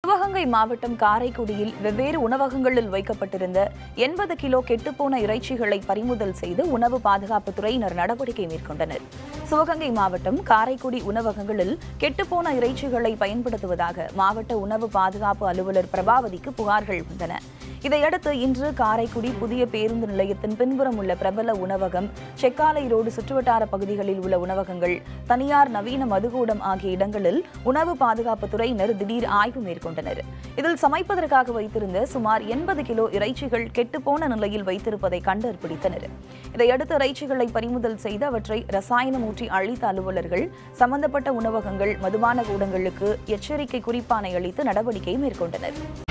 சிவகங்கை மாவட்டம் காரைக்குடியில் வெவ்வேறு உணவகங்களில் வைக்கப்பட்டிருந்த எண்பது கிலோ கெட்டுப்போன இறைச்சிகளை பறிமுதல் செய்து உணவு பாதுகாப்புத் துறையினர் நடவடிக்கை மேற்கொண்டனர் சிவகங்கை மாவட்டம் காரைக்குடி உணவகங்களில் கெட்டுப்போன இறைச்சிகளை பயன்படுத்துவதாக மாவட்ட உணவு பாதுகாப்பு அலுவலர் பிரபாவதிக்கு புகார்கள் வந்தன இதையடுத்து இன்று காரைக்குடி புதிய பேருந்து நிலையத்தின் பின்புறம் உள்ள பிரபல உணவகம் செக்காலை ரோடு சுற்றுவட்டார பகுதிகளில் உள்ள உணவகங்கள் தனியார் நவீன மதுகூடம் ஆகிய இடங்களில் உணவு பாதுகாப்புத் துறையினர் திடீர் ஆய்வு மேற்கொண்டனர் இதில் சமைப்பதற்காக வைத்திருந்த சுமார் எண்பது கிலோ இறைச்சிகள் கெட்டுப்போன நிலையில் வைத்திருப்பதை கண்டுபிடித்தனர் இதையடுத்து இறைச்சிகளை பறிமுதல் செய்து அவற்றை ரசாயனம் ஊற்றி அழித்த அலுவலர்கள் சம்பந்தப்பட்ட உணவகங்கள் மதுபான கூடங்களுக்கு எச்சரிக்கை குறிப்பானை அளித்து நடவடிக்கை மேற்கொண்டனர்